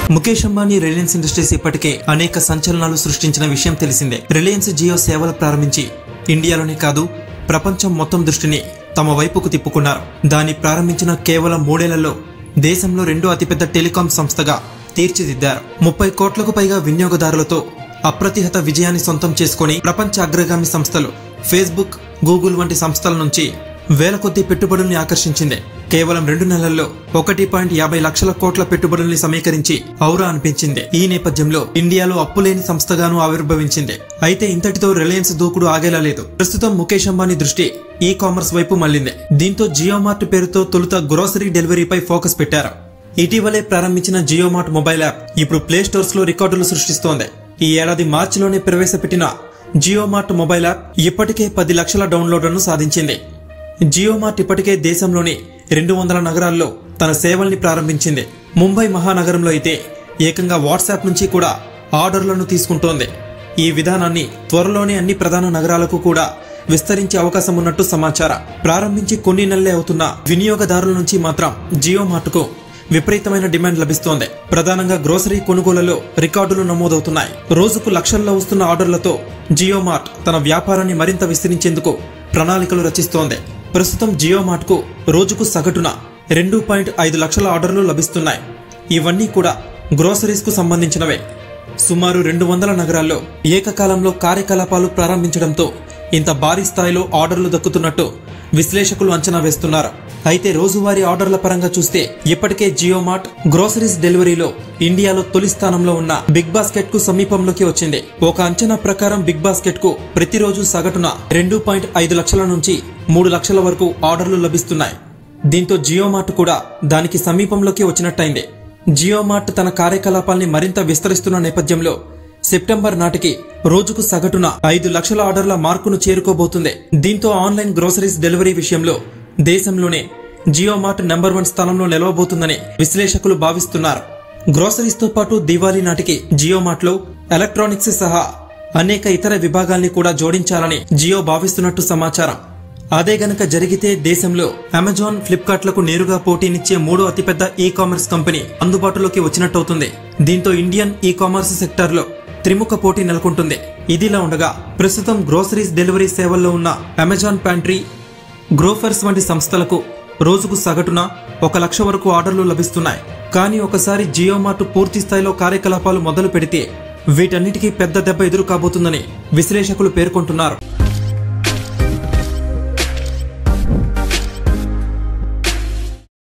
Mukesh Ambani Reliance industries ఇప్పటికే అనేక సంచలనాలు సృష్టించిన విషయం తెలిసిందే రిలయన్స్ జియో సేవలు ప్రారంభించి ఇండియాలోనే కాదు ప్రపంచం మొత్తం దృష్టిని తమ వైపుకు తిప్పుకున్నారు దాన్ని ప్రారంభించిన కేవలం మూడేళ్లలో దేశంలో రెండో అతిపెద్ద టెలికాం సంస్థగా తీర్చిదిద్దారు ముప్పై కోట్లకు పైగా వినియోగదారులతో అప్రతిహత విజయాన్ని సొంతం చేసుకుని ప్రపంచ అగ్రగామి సంస్థలు ఫేస్బుక్ గూగుల్ వంటి సంస్థల నుంచి వేల కొద్ది పెట్టుబడుల్ని ఆకర్షించింది కేవలం రెండు నెలల్లో ఒకటి పాయింట్ యాభై లక్షల కోట్ల పెట్టుబడుల్ని సమీకరించి ఔరా అనిపించింది ఈ నేపథ్యంలో ఇండియాలో అప్పులేని సంస్థగాను ఆవిర్భవించింది అయితే ఇంతటితో రిలయన్స్ దూకుడు ఆగేలా లేదు ప్రస్తుతం ముఖేష్ అంబానీ దృష్టి ఈ కామర్స్ వైపు మళ్లింది దీంతో జియో మార్ట్ పేరుతో తొలుత గ్రోసరీ డెలివరీపై ఫోకస్ పెట్టారు ఇటీవలే ప్రారంభించిన జియో మార్ట్ మొబైల్ యాప్ ఇప్పుడు ప్లే స్టోర్స్ లో రికార్డులు సృష్టిస్తోంది ఈ ఏడాది మార్చిలోనే ప్రవేశపెట్టిన జియో మార్ట్ మొబైల్ యాప్ ఇప్పటికే పది లక్షల డౌన్లోడ్లను సాధించింది జియో మార్ట్ ఇప్పటికే దేశంలోని రెండు వందల నగరాల్లో తన సేవల్ని ప్రారంభించింది ముంబై మహానగరంలో అయితే ఏకంగా వాట్సాప్ నుంచి కూడా ఆర్డర్లను తీసుకుంటోంది ఈ విధానాన్ని త్వరలోనే అన్ని ప్రధాన నగరాలకు కూడా విస్తరించే అవకాశం ఉన్నట్టు సమాచారం ప్రారంభించి కొన్ని నెలలే అవుతున్న వినియోగదారుల నుంచి మాత్రం జియో మార్ట్కు విపరీతమైన డిమాండ్ లభిస్తోంది ప్రధానంగా గ్రోసరీ కొనుగోళ్లలో రికార్డులు నమోదవుతున్నాయి రోజుకు లక్షల్లో వస్తున్న ఆర్డర్లతో జియో మార్ట్ తన వ్యాపారాన్ని మరింత విస్తరించేందుకు ప్రణాళికలు రచిస్తోంది ప్రస్తుతం జియో మార్ట్ కు రోజుకు సగటున రెండు పాయింట్ ఐదు లక్షల ఆర్డర్లు లభిస్తున్నాయి ఇవన్నీ కూడా గ్రోసరీస్ కు సంబంధించినవే సుమారు రెండు వందల నగరాల్లో ఏకకాలంలో కార్యకలాపాలు ప్రారంభించడంతో ఇంత భారీ స్థాయిలో ఆర్డర్లు దక్కుతున్నట్టు విశ్లేషకులు అంచనా వేస్తున్నారు అయితే రోజువారీ ఆర్డర్ల పరంగా చూస్తే ఇప్పటికే జియో మార్ట్ గ్రోసరీస్ డెలివరీలో ఇండియాలో తొలి స్థానంలో ఉన్న బిగ్ బాస్కెట్ కు సమీపంలోకి వచ్చింది ఒక అంచనా ప్రకారం బిగ్ బాస్కెట్ కు ప్రతిరోజు సగటున రెండు పాయింట్ ఐదు లక్షల నుంచి మూడు లక్షల వరకు ఆర్డర్లు లభిస్తున్నాయి దీంతో జియో మార్ట్ కూడా దానికి సమీపంలోకి వచ్చినట్టయింది జియో మార్ట్ తన కార్యకలాపాల్ని మరింత విస్తరిస్తున్న నేపథ్యంలో సెప్టెంబర్ నాటికి రోజుకు సగటున ఐదు లక్షల ఆర్డర్ల మార్కును చేరుకోబోతుంది దీంతో ఆన్లైన్ గ్రోసరీస్ డెలివరీ విషయంలో దేశంలోనే జియో మార్ట్ నెంబర్ వన్ స్థానంలో నిలవబోతుందని విశ్లేషకులు భావిస్తున్నారు గ్రోసరీస్ తో పాటు దివాళీ నాటికి జియో మార్ట్ లో ఎలక్ట్రానిక్స్ సహా అనేక ఇతర విభాగాల్ని కూడా జోడించాలని జియో భావిస్తున్నట్టు సమాచారం అదే గనక జరిగితే దేశంలో అమెజాన్ ఫ్లిప్కార్ట్లకు నేరుగా పోటీనిచ్చే మూడో అతిపెద్ద ఈ కామర్స్ కంపెనీ అందుబాటులోకి వచ్చినట్టవుతుంది దీంతో ఇండియన్ ఈ కామర్స్ సెక్టార్లో త్రిముఖ పోటీ నెలకొంటుంది ఇదిలా ఉండగా ప్రస్తుతం గ్రోసరీస్ డెలివరీ సేవల్లో ఉన్న అమెజాన్ ప్యాంట్రీ గ్రోఫర్స్ వంటి సంస్థలకు రోజుకు సగటున ఒక లక్ష వరకు ఆర్డర్లు లభిస్తున్నాయి కానీ ఒకసారి జియో మార్ట్ పూర్తి స్థాయిలో కార్యకలాపాలు మొదలు పెడితే వీటన్నిటికీ పెద్ద దెబ్బ ఎదురు కాబోతుందని విశ్లేషకులు పేర్కొంటున్నారు